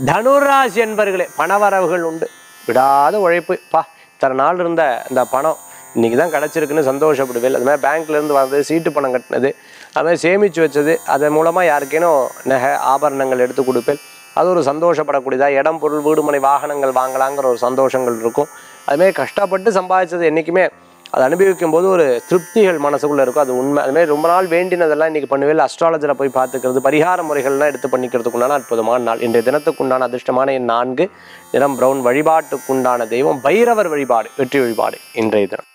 தனுராசி என்பர்களே பணவரவுகள் உண்டு விடாத உழைப்பு பா இத்தனை நாள் இருந்த இந்த பணம் இன்னைக்கு தான் கிடச்சிருக்குன்னு சந்தோஷப்படுவேன் அது மாதிரி பேங்க்ல இருந்து வந்தது சீட்டு பணம் கட்டினது அது மாதிரி சேமித்து வச்சது அதன் மூலமாக யாருக்கேனும் நகை ஆபரணங்கள் எடுத்து கொடுப்பேன் அது ஒரு சந்தோஷப்படக்கூடியதா இடம் பொருள் வீடு மனை வாகனங்கள் வாங்கலாங்கிற ஒரு சந்தோஷங்கள் இருக்கும் அதுமாரி கஷ்டப்பட்டு சம்பாதிச்சது என்றைக்குமே அதை அனுபவிக்கும் போது ஒரு திருப்திகள் மனசுக்குள்ள இருக்கும் அது உண்மை அதுமாதிரி ரொம்ப நாள் வேண்டினதெல்லாம் இன்னைக்கு பண்ணுவேன் அஸ்ட்ராலஜியில் போய் பார்த்துக்கிறது பரிகார முறைகள்லாம் எடுத்து பண்ணிக்கிறதுக்குண்டான அற்புதமான நாள் இன்றைய தினத்துக்குண்டான அதிர்ஷ்டமான எண் நான்கு நிறம் பிரவுன் வழிபாட்டுக்குண்டான தெய்வம் பைரவர் வழிபாடு வெற்றி வழிபாடு இன்றைய தினம்